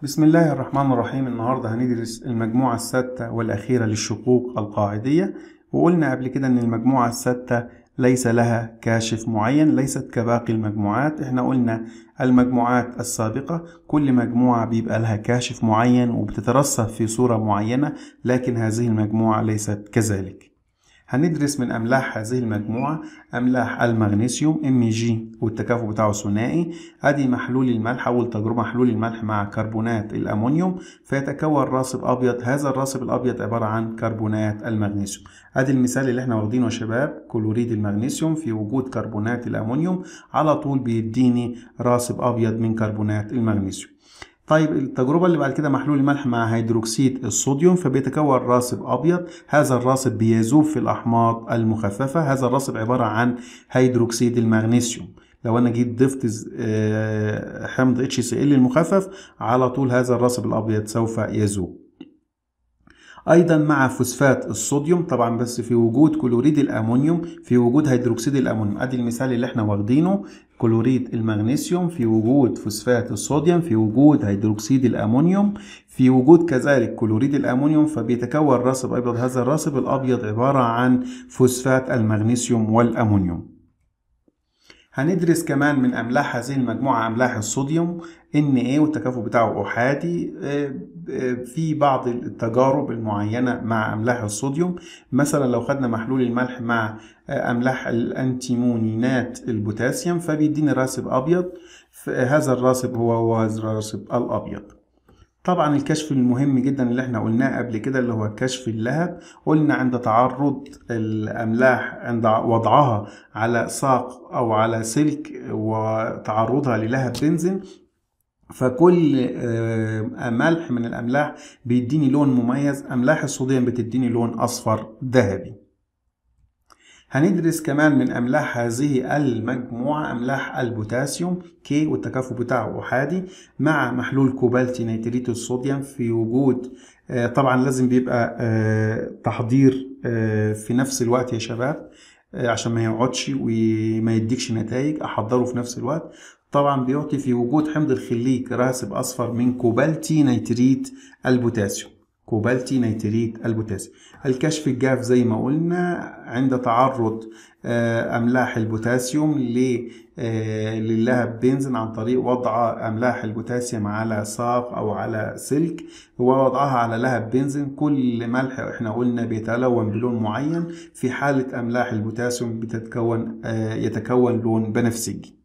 بسم الله الرحمن الرحيم النهاردة هندرس المجموعة السادسة والأخيرة للشقوق القاعدية وقلنا قبل كده إن المجموعة السادسة ليس لها كاشف معين ليست كباقي المجموعات احنا قلنا المجموعات السابقة كل مجموعة بيبقى لها كاشف معين وبتترسب في صورة معينة لكن هذه المجموعة ليست كذلك هندرس من أملاح هذه المجموعة أملاح المغنيسيوم ام جي والتكافؤ بتاعه ثنائي أدي محلول الملح أول تجربة محلول الملح مع كربونات الأمونيوم فيتكون راسب أبيض هذا الراسب الأبيض عبارة عن كربونات المغنيسيوم أدي المثال اللي احنا واخدينه يا شباب كلوريد المغنيسيوم في وجود كربونات الأمونيوم على طول بيديني راسب أبيض من كربونات المغنيسيوم طيب التجربة اللي بعد كده محلول الملح مع هيدروكسيد الصوديوم فبيتكون راسب أبيض هذا الراسب بيذوب في الأحماض المخففة هذا الراسب عبارة عن هيدروكسيد المغنيسيوم لو انا جيت ضفت حمض HCl المخفف على طول هذا الراسب الابيض سوف يذوب ايضا مع فوسفات الصوديوم طبعا بس في وجود كلوريد الامونيوم في وجود هيدروكسيد الامونيوم ادي المثال اللي احنا واخدينه كلوريد المغنيسيوم في وجود فوسفات الصوديوم في وجود هيدروكسيد الامونيوم في وجود كذلك كلوريد الامونيوم فبيتكون راسب ابيض هذا الراسب الابيض عباره عن فوسفات المغنيسيوم والامونيوم هندرس كمان من املاح هذه المجموعه املاح الصوديوم ان ايه والتكافؤ بتاعه احادي في بعض التجارب المعينه مع املاح الصوديوم مثلا لو خدنا محلول الملح مع املاح الانتيمونينات البوتاسيوم فبيديني راسب ابيض هذا الراسب هو هو هذا الراسب الابيض طبعا الكشف المهم جدا اللي احنا قلناه قبل كده اللي هو كشف اللهب قلنا عند تعرض الاملاح عند وضعها على ساق او على سلك وتعرضها للهب بنزين فكل ملح من الاملاح بيديني لون مميز املاح الصوديوم بتديني لون اصفر ذهبي هندرس كمان من أملاح هذه المجموعة أملاح البوتاسيوم كي والتكافؤ بتاعه أحادي مع محلول كوبالتي نيتريت الصوديوم في وجود طبعا لازم بيبقى تحضير في نفس الوقت يا شباب عشان ما يقعدش وما يديكش نتائج أحضره في نفس الوقت طبعا بيعطي في وجود حمض الخليك راسب أصفر من كوبالتي نيتريت البوتاسيوم كوبالتي نيتريت البوتاسيوم الكشف الجاف زي ما قلنا عند تعرض املاح البوتاسيوم للهب بنزين عن طريق وضع املاح البوتاسيوم على ساق او على سلك ووضعها على لهب بنزين كل ملح احنا قلنا بيتلون بلون معين في حالة املاح البوتاسيوم بتتكون يتكون لون بنفسجي